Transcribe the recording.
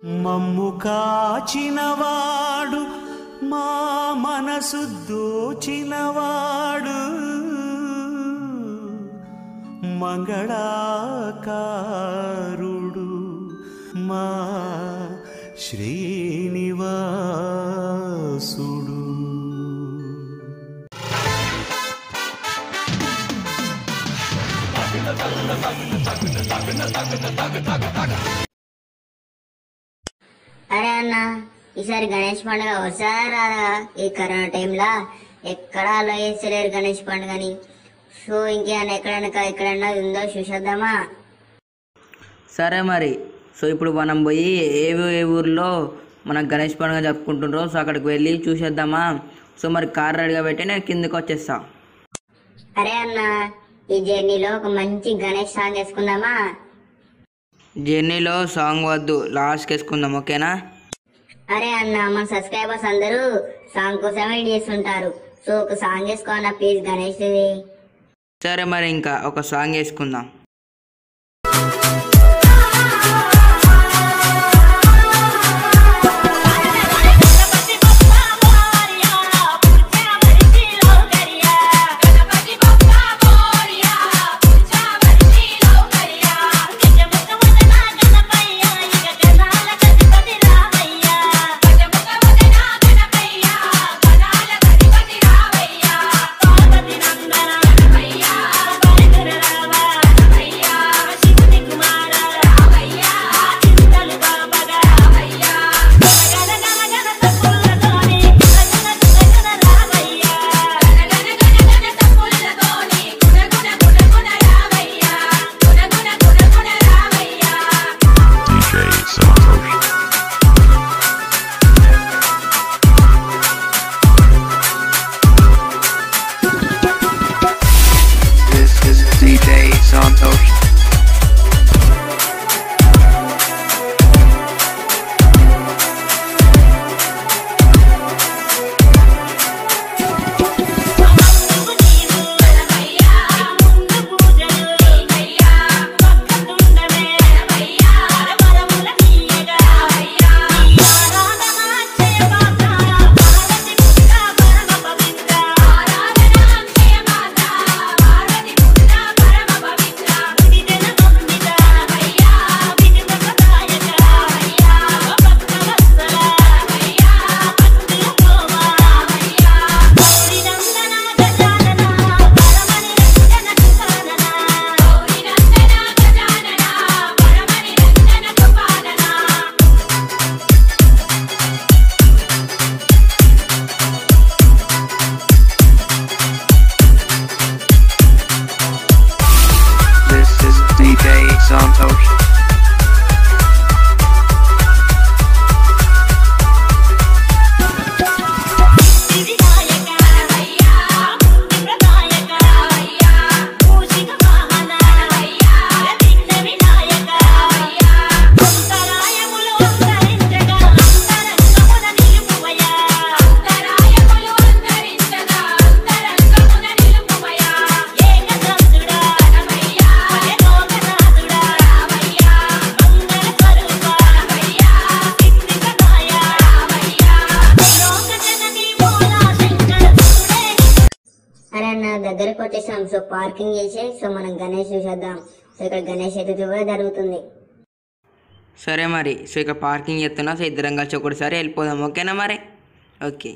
మమ్ము కాచినవాడు మా మనసు దోచినవాడు మంగళాకారుడు మా శ్రీనివాసుడు అరే అన్న ఈసారి గణేష్ పండుగ వస్తారా రాదా ఈ కరోనా టైంలో ఎక్కడ ఆలోచించలేరు గణేష్ పండుగని సో ఇంకేమైనా ఎక్కడైనా ఎక్కడన్నా ఉందో చూసేద్దామా సరే మరి సో ఇప్పుడు మనం పోయి ఏ ఊ- ఏ ఊర్లో మన గణేష్ పండుగ జరుపుకుంటుండ్రో సో అక్కడికి వెళ్ళి చూసేద్దామా సో మరి కార్ రెడీగా పెట్టి నేను కిందకి వచ్చేస్తా అరే అన్న ఈ జర్నీలో ఒక మంచి గణేష్ సాంగ్ వేసుకుందామా జర్నీలో సాంగ్ వద్దు లాస్ట్కి వేసుకుందాం ఓకేనా అరే అన్న మన సబ్స్క్రైబర్స్ అందరూ సాంగ్ కోసం వెయిట్ చేస్తుంటారు సో ఒక సాంగ్ వేసుకోన్న ప్లీజ్ గణేష్ సరే మరి ఇంకా ఒక సాంగ్ వేసుకుందాం DJ Santos. This is DJ Santos. This is DJ Santos. అరే అన్న దగ్గరకు వచ్చేసాం సో పార్కింగ్ చేసి సో మనం గణేష్ చూసేద్దాం సో ఇక్కడ గణేష్ చతుర్థి కూడా జరుగుతుంది సరే మరి సో ఇక పార్కింగ్ చేస్తున్నా సో ఇద్దరం కలిసి ఒకటిసారి వెళ్ళిపోదాం ఓకేనా మరి ఓకే